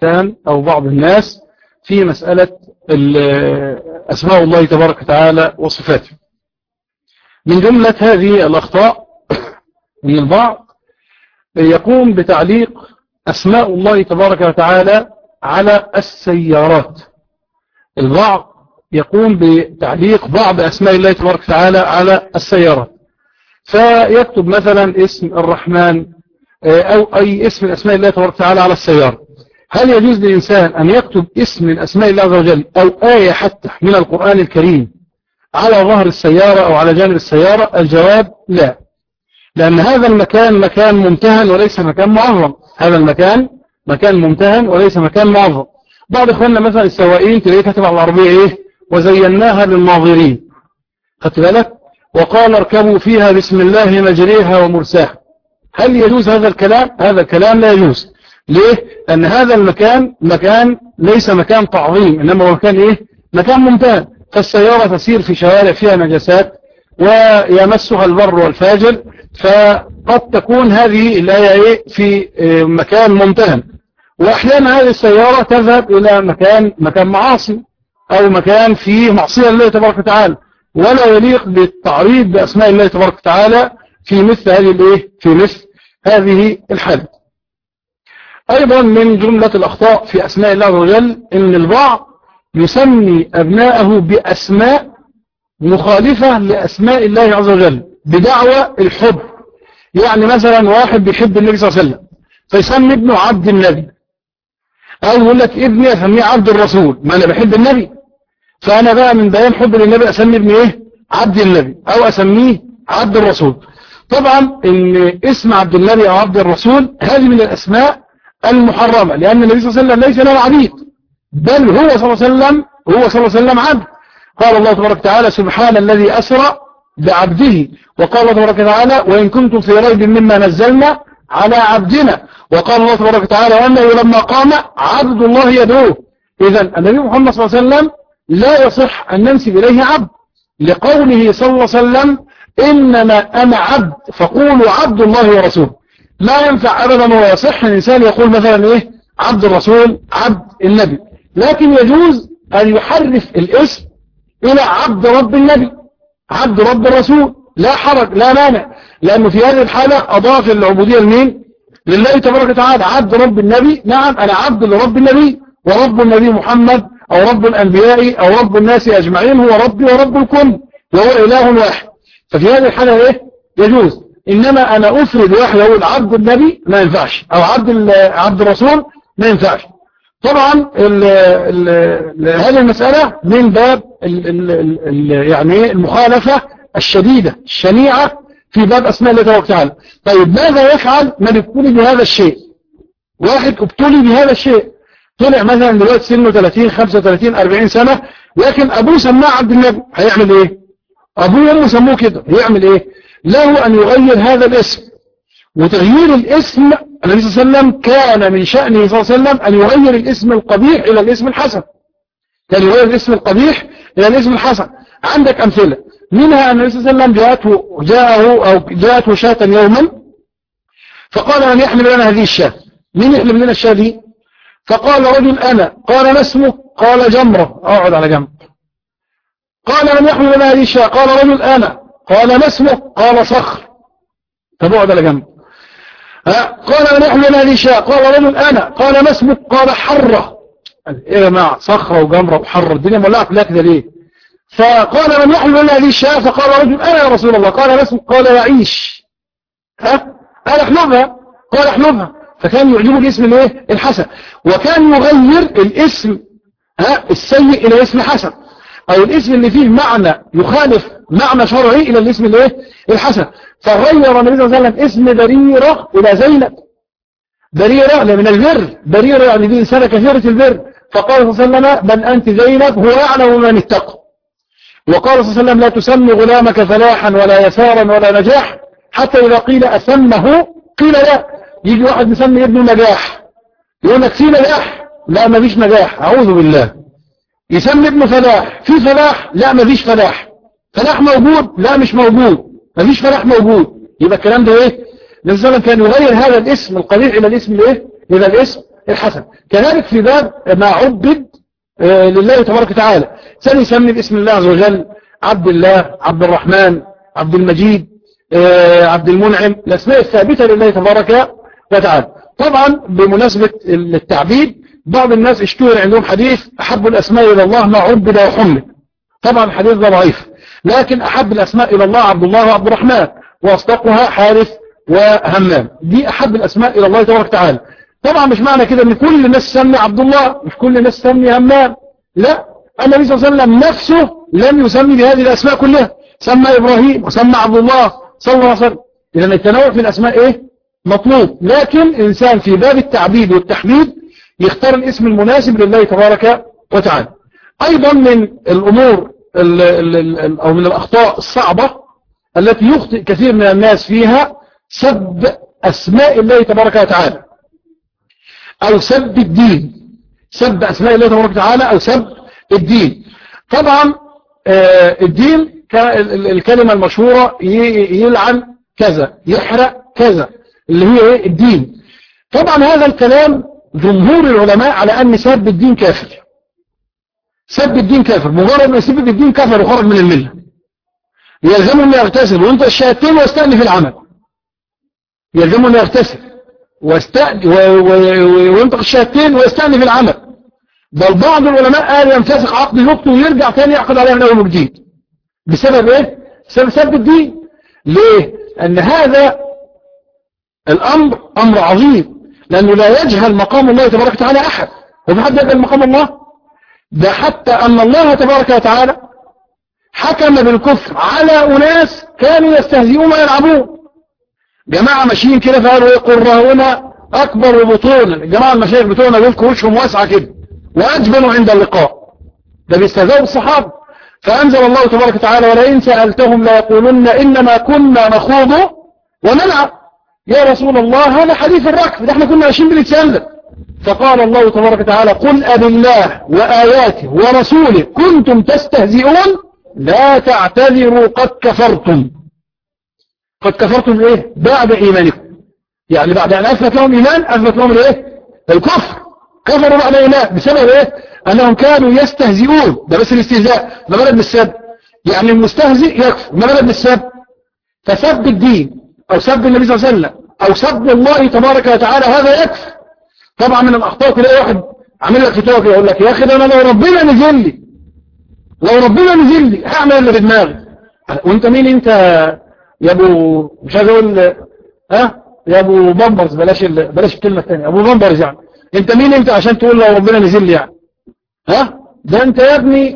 الإنسان أو بعض الناس في مسألة أسماء الله تبارك وتعالى وصفاته من جملة هذه الأخطاء من البعض يقوم بتعليق أسماء الله تبارك وتعالى على السيارات البعض يقوم بتعليق بعض أسماء الله تبارك وتعالى على السيارات فيكتب مثلا اسم الرحمن أو أي اسم من أسماء الله تبارك وتعالى على السيارة هل يجوز للإنسان أن يكتب اسم من أسماء الله عز وجل أو آية حتى من القرآن الكريم على ظهر السيارة أو على جانب السيارة الجواب لا لأن هذا المكان مكان ممتهن وليس مكان معظم هذا المكان مكان ممتهن وليس مكان معظم بعض إخواننا مثلا السواقين تلاقيه كاتب على العربية إيه وزيناها للناظرين خدت بالك وقال اركبوا فيها بسم الله مجريها ومرساها هل يجوز هذا الكلام هذا الكلام لا يجوز ليه لأن هذا المكان مكان ليس مكان تعظيم إنما هو مكان إيه مكان ممتهن فالسيارة تسير في شوارع فيها نجاسات ويمسها البر والفاجر فقد تكون هذه الآية إيه في مكان ممتهن وأحيانا هذه السيارة تذهب إلى مكان مكان معاصي أو مكان فيه معصية الله تبارك وتعالى ولا يليق بالتعريض بأسماء الله تبارك وتعالى في مثل هذه الايه في مثل هذه الحالة أيضا من جملة الأخطاء في أسماء الله عز وجل إن البعض يسمي أبناءه بأسماء مخالفة لأسماء الله عز وجل بدعوى الحب يعني مثلا واحد بيحب النبي صلى الله عليه وسلم فيسمي ابنه عبد النبي أو يقول لك ابني أسميه عبد الرسول ما أنا بحب النبي فأنا بقى من بيان حب للنبي أسمي ابني إيه عبد النبي أو أسميه عبد الرسول طبعا ان اسم عبد النبي أو عبد الرسول هذه من الأسماء المحرمة لأن النبي صلى الله عليه وسلم ليس له عبيد بل هو صلى الله عليه وسلم هو صلى الله عليه وسلم عبد قال الله تبارك وتعالى سبحان الذي أسرى بعبده وقال الله تبارك وتعالى وإن كنتم في ريب مما نزلنا على عبدنا وقال الله تبارك وتعالى وأنه لما قام عبد الله يدعوه إذا النبي محمد صلى الله عليه وسلم لا يصح أن ننسب إليه عبد لقوله صلى الله عليه وسلم إنما أنا عبد فقولوا عبد الله ورسوله لا ينفع أبدا ويصح الإنسان يقول مثلا إيه عبد الرسول عبد النبي لكن يجوز أن يحرف الاسم إلى عبد رب النبي عبد رب الرسول لا حرج لا مانع لأنه في هذه الحالة أضاف العبودية لمين لله تبارك وتعالى عبد رب النبي نعم أنا عبد لرب النبي ورب النبي محمد أو رب الأنبياء أو رب الناس أجمعين هو ربي ورب الكل وهو إله واحد ففي هذه الحالة إيه يجوز إنما أنا أفرد واحد أقول عبد النبي ما ينفعش أو عبد عبد الرسول ما ينفعش طبعا ال ال هذه المسألة من باب ال ال ال يعني المخالفة الشديدة الشنيعة في باب أسماء الله تبارك وتعالى طيب ماذا يفعل من ابتلي بهذا الشيء واحد ابتلي بهذا الشيء طلع مثلا دلوقتي سنه 30 35 40 سنة لكن أبوه سماه عبد النبي هيعمل إيه أبوه وأمه سموه كده يعمل إيه له أن يغير هذا الاسم وتغيير الاسم النبي صلى الله عليه وسلم كان من شأنه صلى الله عليه وسلم أن يغير الاسم القبيح إلى الاسم الحسن كان يغير الاسم القبيح إلى الاسم الحسن عندك أمثلة منها أن النبي صلى الله عليه وسلم جاءته, جاءه أو جاءته شاة يوما فقال من يحمل لنا هذه الشاة مين يحمل لنا الشاة دي فقال رجل أنا قال ما اسمه قال جمرة أقعد على جنب قال من يحمل لنا هذه الشاة قال رجل أنا قال ما اسمه قال صخر فبعد على جنب قال من يحمل لنا هذه الشاة قال رجل أنا قال ما اسمه قال حرة ايه يا جماعه صخرة وجمرة وحرة الدنيا مولعة في كده ليه فقال من يحمل لنا هذه الشاة فقال رجل أنا يا رسول الله قال ما اسمه قال يعيش ها قال احلبها قال احلبها فكان يعجبه الاسم الايه الحسن وكان يغير الاسم ها السيء الى اسم حسن او الاسم اللي فيه معنى يخالف معنى شرعي الى الاسم الايه الحسن فغير النبي صلى الله عليه وسلم اسم بريرة الى زينب بريرة من البر بريرة يعني دي انسانة كثيرة البر فقال صلى الله عليه وسلم بل انت زينب هو يعلم من اتقى وقال صلى الله عليه وسلم لا تسمي غلامك فلاحا ولا يسارا ولا نجاح حتى اذا قيل اسمه قيل لا يجي واحد مسمي ابنه نجاح يقول لك في نجاح لا ما فيش نجاح اعوذ بالله يسمي ابنه فلاح في فلاح لا ما فيش فلاح فلاح موجود لا مش موجود ما فيش فلاح موجود يبقى الكلام ده ايه النبي صلى الله عليه وسلم كان يغير هذا الاسم القبيح الى الاسم الايه الى الاسم الحسن كذلك في باب ما عبد آه، لله تبارك وتعالى ثاني يسمي باسم الله عز وجل عبد الله عبد الرحمن عبد المجيد آه، عبد المنعم الأسماء الثابتة لله تبارك وتعالى طبعا بمناسبة التعبيد بعض الناس اشتهر عندهم حديث أحب الأسماء إلى الله ما عبد وحمد طبعا الحديث ده ضعيف لكن أحب الأسماء إلى الله عبد الله وعبد الرحمن وأصدقها حارث وهمام دي أحب الأسماء إلى الله تبارك وتعالى طبعا مش معنى كده ان كل الناس تسمي عبد الله مش كل الناس تسمي همام لا النبي صلى الله عليه وسلم نفسه لم يسمي بهذه الأسماء كلها سمى إبراهيم وسمى عبد الله صلى الله عليه وسلم إذا التنوع في الأسماء إيه مطلوب لكن الإنسان في باب التعبيد والتحميد يختار الاسم المناسب لله تبارك وتعالى أيضا من الأمور ال ال ال أو من الأخطاء الصعبة التي يخطئ كثير من الناس فيها سب أسماء الله تبارك وتعالى أو سب الدين سب أسماء الله تبارك وتعالى أو سب الدين طبعا آه، الدين الكلمة المشهورة يلعن كذا يحرق كذا اللي هي ايه الدين طبعا هذا الكلام جمهور العلماء على أن سب الدين كافر سب الدين كافر مجرد ما يسب الدين كافر وخرج من الملة يلزمه أن يغتسل وانت الشهادتين واستأنف العمل يلزمه أن يغتسل وينطق الشهادتين ويستأنف العمل بل بعض العلماء قال ينفسخ عقد زوجته ويرجع تاني يعقد عليها من اول وجديد بسبب ايه بسبب سب الدين ليه ان هذا الامر امر عظيم لانه لا يجهل مقام الله تبارك وتعالى احد وفي حد يجهل مقام الله ده حتى ان الله تبارك وتعالى حكم بالكفر على اناس كانوا يستهزئون ويلعبون جماعة ماشيين كده فقالوا ايه قراؤنا اكبر بطونا الجماعة المشايخ بتوعنا دول كروشهم واسعة كده واجبنوا عند اللقاء ده بيستهزئوا بالصحابة فانزل الله تبارك وتعالى ولئن سألتهم ليقولن انما كنا نخوض ونلعب يا رسول الله هذا حديث الركب ده احنا كنا ماشيين بنتسلم فقال الله تبارك وتعالى قل أب الله وآياته ورسوله كنتم تستهزئون لا تعتذروا قد كفرتم قد كفرتم ايه بعد ايمانكم يعني بعد ان اثبت لهم ايمان اثبت لهم الايه الكفر كفروا بعد ايمان بسبب ايه انهم كانوا يستهزئون ده بس الاستهزاء ما بلد بالسب يعني المستهزئ يكفر ما بلد بالسب فسب الدين او سب النبي صلى الله عليه وسلم او سب الله تبارك وتعالى هذا يكفر طبعا من الاخطاء تلاقي واحد عامل لك فتوى يقول لك يا اخي ده انا لو ربنا نزل لي لو ربنا نزل لي هعمل اللي بدماغي وانت مين انت يا ابو مش عايز اقول ها يا ابو بامبرز بلاش ال... بلاش الكلمه الثانيه ابو بامبرز يعني انت مين انت عشان تقول لو ربنا نزل لي يعني ها ده انت يا ابني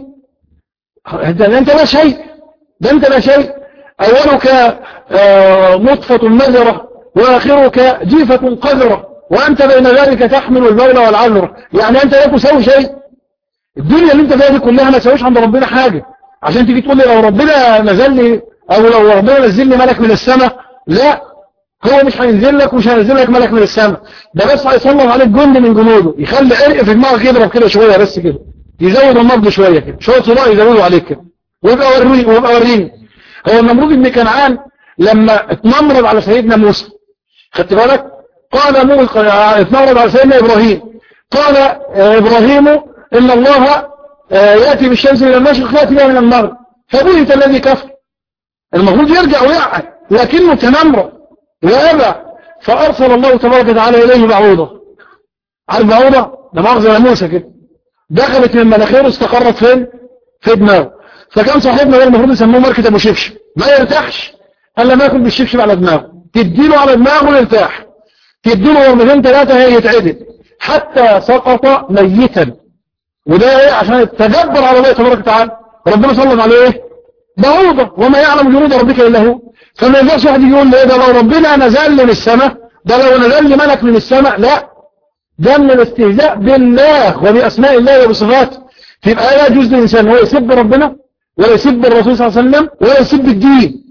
انت انت لا شيء ده انت لا شيء اولك آه، نطفه مذره واخرك جيفه قذره وانت بين ذلك تحمل البول والعذر يعني انت لا تسوي شيء الدنيا اللي انت فيها دي كلها ما تسويش عند ربنا حاجه عشان تيجي تقول لي لو ربنا نزل لي او لو ربنا نزل لي ملك من السماء لا هو مش هينزل لك ومش هينزل لك ملك من السماء ده بس هيسلط عليك جند من جنوده يخلي عرق في دماغك يضرب كده شويه بس كده يزود النبض شويه كده شويه صداع يزودوا عليك كده ويبقى وريني ويبقى وريني هو النمرود ابن كنعان لما اتنمرض على سيدنا موسى خدت بالك قال موسى اتنمرض على سيدنا ابراهيم قال ابراهيم ان الله آه، ياتي بالشمس من المشرق ياتي بها من المغرب فبهت الذي كفر المفروض يرجع ويعقل لكنه تنمر ويبع فأرسل الله تبارك وتعالى إليه بعوضة عارف بعوضة ده مؤاخذة موسى كده دخلت من مناخيره استقرت فين في دماغه فكان صاحبنا ده المفروض يسموه مركة ابو شبشب ما يرتاحش الا ما ياكل بالشبشب على دماغه تديله على دماغه يرتاح تديله ورمتين ثلاثة هي يتعدل حتى سقط ميتا وده ايه عشان يتجبر على الله تبارك وتعالى ربنا صلى عليه ايه بعوضة وما يعلم جنود ربك إلا هو فما ينفعش واحد يقول لي ده لو ربنا نزل لي من السماء ده لو نزل لي ملك من السماء لا ده من الاستهزاء بالله وبأسماء الله وبصفاته تبقى لا يجوز للإنسان هو يسب ربنا ولا يسب الرسول صلى الله عليه وسلم ولا يسب الدين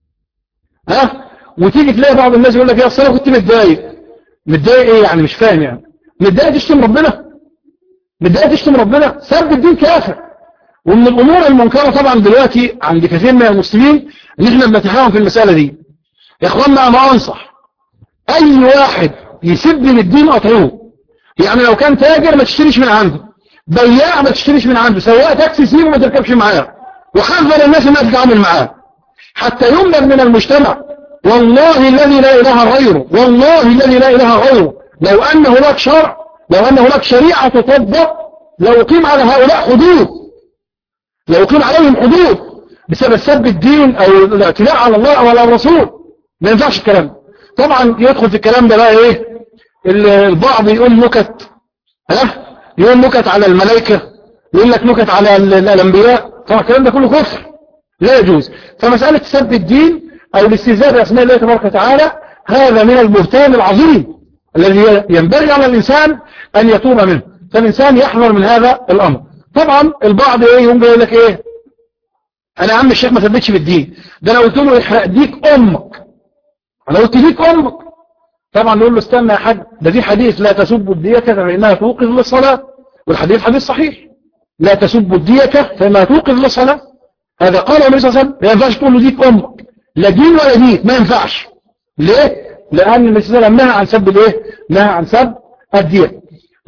ها وتيجي تلاقي بعض الناس يقول لك يا أصل أنا كنت متضايق متضايق إيه يعني مش فاهم يعني متضايق تشتم ربنا متضايق تشتم ربنا سب الدين كافر ومن الأمور المنكرة طبعا دلوقتي عند كثير من المسلمين ان احنا بنتهاون في المسألة دي يا اخوانا انا انصح اي واحد يسب للدين اطعوه يعني لو كان تاجر ما تشتريش من عنده بياع ما تشتريش من عنده سواء تاكسي سيبه ما تركبش معاه وحذر الناس انها تتعامل معاه حتى يملك من المجتمع والله الذي لا اله غيره والله الذي لا اله غيره لو ان هناك شرع لو ان هناك شريعه تطبق لو قيم على هؤلاء حدود لو قيم عليهم حدود بسبب سب الدين او الاعتداء على الله او على الرسول ما ينفعش الكلام طبعا يدخل في الكلام ده بقى ايه البعض يقول نكت ها يقول نكت على الملائكة يقول لك نكت على الانبياء طبعا الكلام ده كله كفر لا يجوز فمسألة سب الدين او الاستهزاء باسماء الله تبارك وتعالى هذا من البهتان العظيم الذي ينبغي على الانسان ان يتوب منه فالانسان يحذر من هذا الامر طبعا البعض ايه يقوم يقول لك ايه انا يا عم الشيخ ما ثبتش في الدين ده انا قلت له احرق ديك امك انا قلت ديك امك طبعا نقول له استنى يا حاج ده دي حديث لا تسبوا الديكة فإنها توقظ للصلاة والحديث حديث صحيح لا تسبوا الديكة فإنها توقظ للصلاة هذا قال النبي صلى الله عليه وسلم ما ينفعش تقول له ديك امك لا دين ولا دين ما ينفعش ليه لأن النبي صلى الله عليه وسلم نهى عن سب الايه نهى عن سب الدية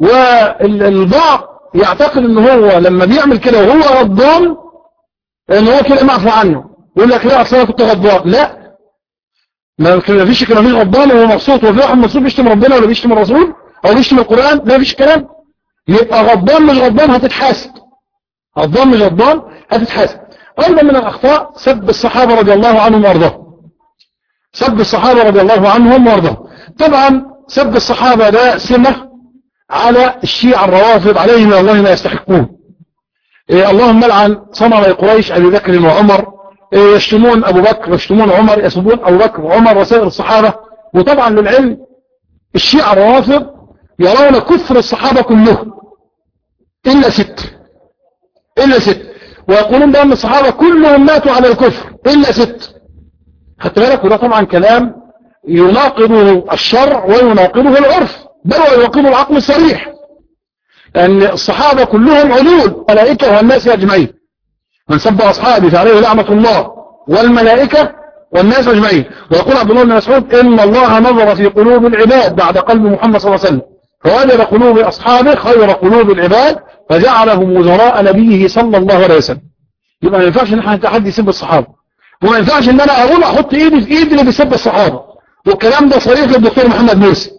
والبعض يعتقد ان هو لما بيعمل كده وهو غضبان ان هو كده معفو عنه يقول لك لا اصل انا كنت غضبان لا ما فيش كلام مين غضبان وهو مبسوط وفي واحد مبسوط بيشتم ربنا ولا بيشتم الرسول او بيشتم القران لا فيش كلام يبقى غضبان مش غضبان هتتحاسب غضبان مش غضبان هتتحاسب ايضا من الاخطاء سب الصحابه رضي الله عنهم وارضاهم سب الصحابه رضي الله عنهم وارضاهم طبعا سب الصحابه ده سمه على الشيعة الروافض عليهم من الله ما يستحقون إيه اللهم لعن صنم قريش ابي بكر وعمر إيه يشتمون ابو بكر ويشتمون عمر يسبون ابو بكر وعمر وسائر الصحابة وطبعا للعلم الشيعة الروافض يرون كفر الصحابة كلهم الا ست الا ست ويقولون بان الصحابة كلهم ماتوا على الكفر الا ست خدت بالك وده طبعا كلام يناقضه الشرع ويناقضه العرف بل ويناقضه العقل الصريح أن الصحابة كلهم علول ملائكة والناس أجمعين من سب أصحابي فعليه لعنة الله والملائكة والناس أجمعين ويقول عبد الله بن مسعود إن الله نظر في قلوب العباد بعد قلب محمد صلى الله عليه وسلم فوجد قلوب أصحابه خير قلوب العباد فجعلهم وزراء نبيه صلى الله عليه وسلم يبقى ما ينفعش ان احنا حد يسب الصحابة وما ينفعش ان انا اقول احط ايدي في ايدي اللي بيسب الصحابة والكلام ده صريح للدكتور محمد مرسي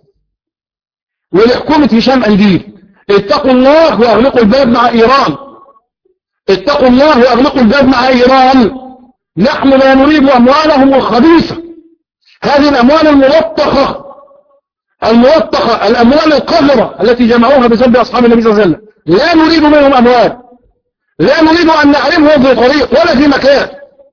ولحكومة هشام أنديل اتقوا الله واغلقوا الباب مع ايران اتقوا الله واغلقوا الباب مع ايران نحن لا نريد اموالهم الخبيثة هذه الاموال الملطخة الملطخة الاموال القذرة التي جمعوها بسبب اصحاب النبي صلى الله عليه وسلم لا نريد منهم اموال لا نريد ان نعرفهم في طريق ولا في مكان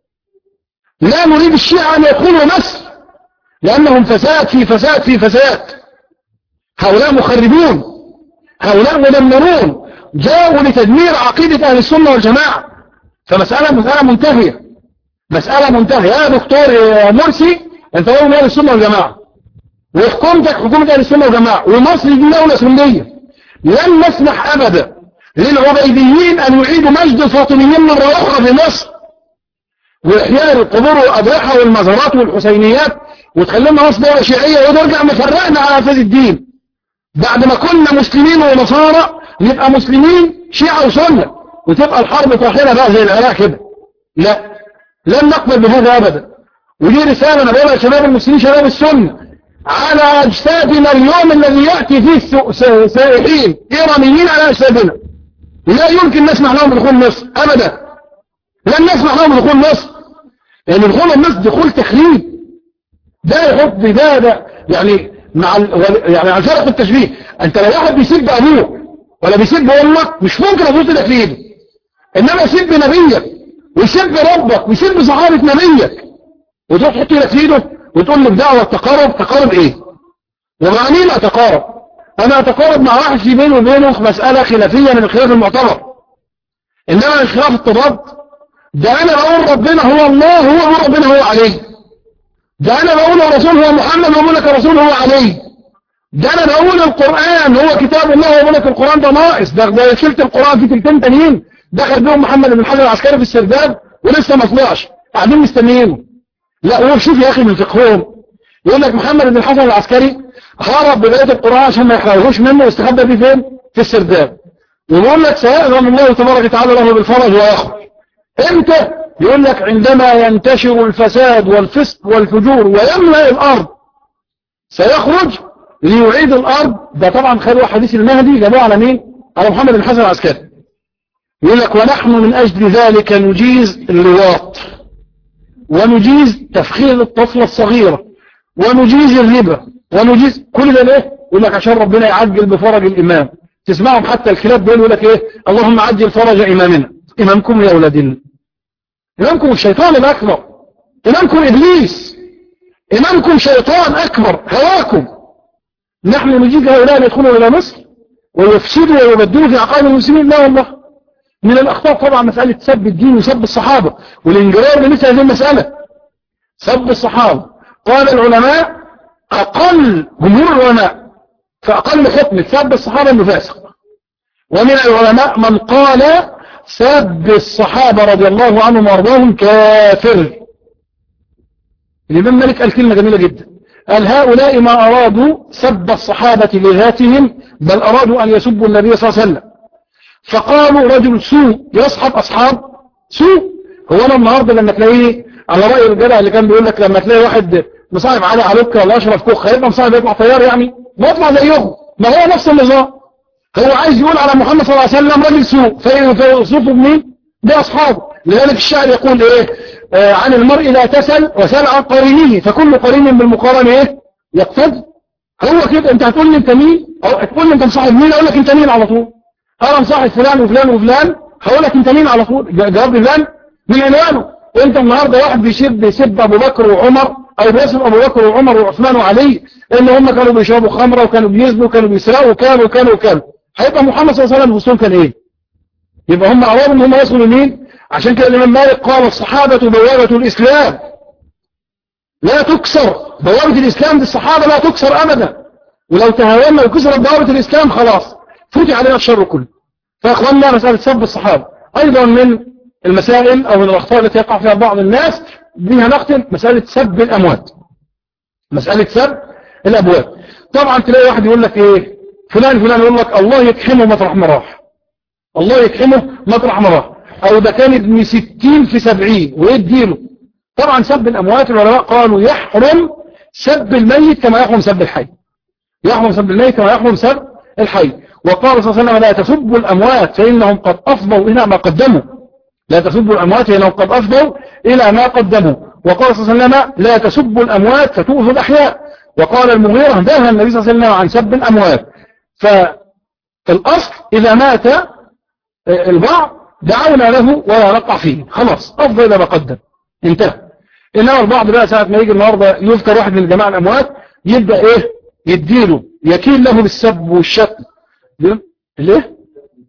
لا نريد الشيعة ان يدخلوا مصر لانهم فساد في فساد في فساد هؤلاء مخربون هؤلاء مدمرون جاءوا لتدمير عقيدة أهل السنة والجماعة فمسألة مسألة منتهية مسألة منتهية يا دكتور مرسي أنت رجل أهل السنة والجماعة وحكومتك حكومة أهل السنة والجماعة ومصر دي دولة سنية لن نسمح أبدا للعبيديين أن يعيدوا مجد الفاطميين مرة أخرى في مصر وإحياء القبور والأضرحة والمزارات والحسينيات وتخلينا مصر دولة شيعية ونرجع مفرقنا على أساس الدين بعد ما كنا مسلمين ونصارى نبقى مسلمين شيعة وسنة وتبقى الحرب طاحنة بقى زي العراق كده لا لن نقبل بهذا أبدا ودي رسالة أنا بقولها شباب المسلمين شباب السنة على أجسادنا اليوم الذي يأتي فيه سائحين إيرانيين على أجسادنا لا يمكن نسمح لهم بدخول مصر أبدا لن نسمح لهم بدخول مصر لأن يعني دخول مصر دخول تخريب ده يحط ده ده يعني مع يعني على فرق التشبيه انت لو واحد بيسب ابوك ولا بيسب امك مش ممكن ابوك لك في ايده انما يسب نبيك ويسب ربك ويسب صحابه نبيك وتروح تحط لك في ايده وتقول له بدعوه تقارب تقارب ايه ومع مين اتقارب انا اتقارب مع واحد في بينه وبينه مساله خلافيه من الخلاف المعتبر انما الخلاف التضاد ده انا بقول ربنا هو الله هو هو ربنا هو عليه ده انا بقول الرسول هو محمد وبقول لك الرسول هو علي ده انا بقول القرآن هو كتاب الله وبقول لك القرآن ده ناقص ده ده شلت القرآن في تلتين تانيين دخل بيهم محمد بن حجر العسكري في السرداب ولسه ما طلعش قاعدين مستنيينه لا هو شوف يا اخي من فقههم يقول لك محمد بن الحسن العسكري هرب ببقية القرآن عشان ما يحرقوش منه واستخبى بيه فين في السرداب ويقول لك سيأذن الله تبارك وتعالى له بالفرج ويخرج امتى يقول لك عندما ينتشر الفساد والفسق والفجور ويملأ الأرض سيخرج ليعيد الأرض ده طبعا خلوا حديث المهدي جابوه على مين على محمد بن حسن العسكري يقول لك ونحن من أجل ذلك نجيز اللواط ونجيز تفخير الطفلة الصغيرة ونجيز الربا ونجيز كل ده ليه يقول لك عشان ربنا يعجل بفرج الإمام تسمعهم حتى الكلاب دول يقول لك ايه اللهم عجل فرج إمامنا إمامكم يا أولادنا إمامكم الشيطان الأكبر إمامكم إبليس إمامكم شيطان أكبر هواكم نحن نجيب هؤلاء يدخلوا إلى مصر ويفسدوا ويبدلوا في عقائد المسلمين لا والله من الأخطاء طبعا مسألة سب الدين وسب الصحابة والانجرار لمثل هذه المسألة سب الصحابة قال العلماء أقل جمهور العلماء فأقل حكم سب الصحابة أنه فاسق ومن العلماء من قال سب الصحابة رضي الله عنهم وارضاهم كافر الإمام مالك قال كلمة جميلة جدا قال هؤلاء ما أرادوا سب الصحابة لذاتهم بل أرادوا أن يسبوا النبي صلى الله عليه وسلم فقالوا رجل سوء يصحب أصحاب سوء هو أنا النهاردة لما تلاقيه على رأي الجدع اللي كان بيقول لك لما تلاقي واحد مصاحب علي علوكة ولا أشرف كوخ هيبقى مصاحب يطلع طيار يعني ما يطلع زيهم ما هو نفس النظام هو عايز يقول على محمد صلى الله عليه وسلم راجل سوء فيوصفه بمين بأصحابه لذلك الشاعر يقول ايه آه عن المرء لا تسل وسل عن قرينه فكل قرين بالمقارنة ايه يقتد هو كده انت هتقول لي انت مين او هتقول لي انت مصاحب مين اقول لك انت مين على طول انا مصاحب فلان وفلان وفلان هقول لك انت مين على طول جواب فلان من عنوانه انت النهارده واحد بيسب بيسب ابو بكر وعمر او بيسب ابو بكر وعمر وعثمان وعلي ان هم كانوا بيشربوا خمره وكانوا بيزنوا وكانوا بيسرقوا وكانوا وكانوا وكانوا هيبقى محمد صلى الله عليه وسلم وصول كان ايه يبقى هم أرادوا ان هم يصلوا لمين عشان كده الإمام مالك قال الصحابة بوابة الإسلام لا تكسر بوابة الإسلام دي الصحابة لا تكسر أبدا ولو تهاونا وكسرت بوابة الإسلام خلاص فتح علينا الشر كله فأخوانا مسألة سب الصحابة أيضا من المسائل أو من الأخطاء التي يقع فيها بعض الناس بها نختم مسألة سب الأموات مسألة سب الأبواب طبعا تلاقي واحد يقول لك إيه فلان فلان يقول لك الله يكحمه مطرح ما راح الله يكحمه مطرح ما راح او ده كان ابن ستين في سبعين ويديله طبعا سب الاموات العلماء قالوا يحرم سب الميت كما يحرم سب الحي يحرم سب الميت كما يحرم سب الحي وقال صلى الله عليه وسلم لا تسبوا الاموات فانهم قد افضوا الى ما قدموا لا تسبوا الاموات فانهم قد افضوا الى ما قدموا وقال صلى الله عليه وسلم لا تسبوا الاموات فتؤذوا الاحياء وقال المغيرة نهى النبي صلى الله عليه وسلم عن سب الاموات فالأصل إذا مات البعض دعونا له ولا نقع فيه خلاص أفضل إلى ما قدم انتهى إنما البعض بقى ساعة ما يجي النهاردة يذكر واحد من الجماعة الأموات يبدأ إيه يديله يكيل له بالسب والشتم ليه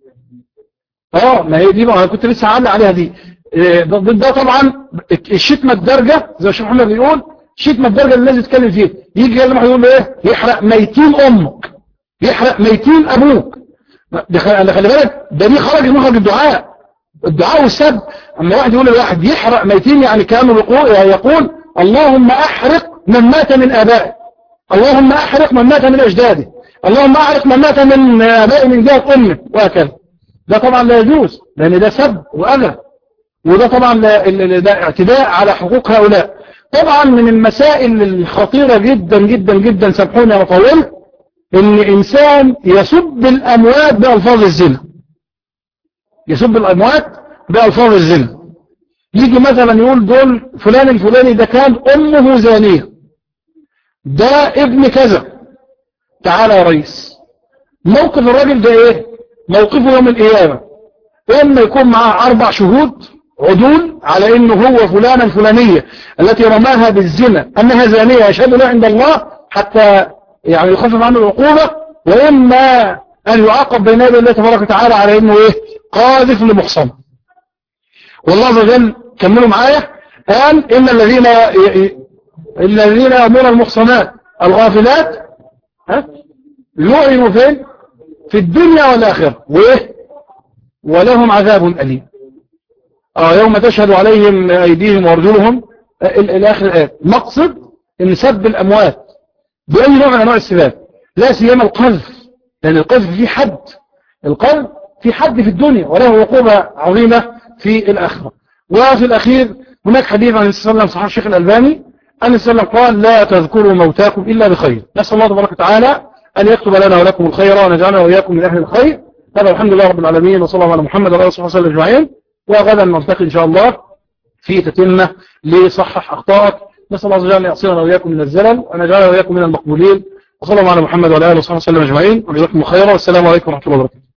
اه ما هي دي بقى انا كنت لسه عامل عليها دي ده, ده طبعا الشتمه الدرجه زي الشيخ محمد بيقول شتمه الدرجه اللي لازم تتكلم فيها يجي يكلم واحد يقول له ايه يحرق ميتين امك يحرق ميتين ابوك ده خلي بالك ده دي خرج مخرج الدعاء الدعاء والسب اما واحد يقول لواحد يحرق ميتين يعني كانه يقول, يقول اللهم احرق من مات من ابائه اللهم احرق من مات من اجداده اللهم احرق من مات من ابائه من جهه امه وهكذا ده طبعا لا يجوز لان ده سب واذى وده طبعا ده اعتداء على حقوق هؤلاء طبعا من المسائل الخطيرة جدا جدا جدا سامحوني يا طويل ان انسان يسب الاموات بألفاظ الزنا يسب الاموات بألفاظ الزنا يجي مثلا يقول دول فلان الفلاني ده كان امه زانية ده ابن كذا تعالى يا ريس موقف الراجل ده ايه موقفه يوم القيامة اما يكون معاه اربع شهود عدول على انه هو فلانة الفلانية التي رماها بالزنا انها زانية يشهد له عند الله حتى يعني يخفف عنه العقوبة واما ان يعاقب بين يدي الله تبارك وتعالى على انه ايه قاذف لمحصن والله عز وجل كملوا معايا قال ان الذين ي... الذين يأمون المحصنات الغافلات ها يعلنوا فين في الدنيا والآخرة وإيه ولهم عذاب أليم آه يوم تشهد عليهم أيديهم وارجلهم الآخر الآيات مقصد إن سب الأموات بأي نوع من أنواع السباب لا سيما القذف لأن القذف فيه حد القذف في حد في الدنيا وله عقوبة عظيمة في الآخرة وفي الأخير هناك حديث عن النبي صلى الله عليه وسلم صحيح الشيخ الألباني أن صلى الله عليه وسلم قال لا تذكروا موتاكم إلا بخير نسأل الله تبارك وتعالى أن يكتب لنا ولكم الخير ونجعلنا وإياكم من أهل الخير هذا الحمد لله رب العالمين وصلى الله على محمد وعلى اله وصحبه اجمعين وغدا نلتقي إن شاء الله في تتمة لصحح أخطائك نسأل الله عز وجل أن يعصينا وإياكم من الزلل وأن يجعلنا وإياكم من المقبولين وصلى الله على محمد وعلى اله وصحبه وسلم أجمعين وجزاكم خيرا والسلام عليكم ورحمة الله وبركاته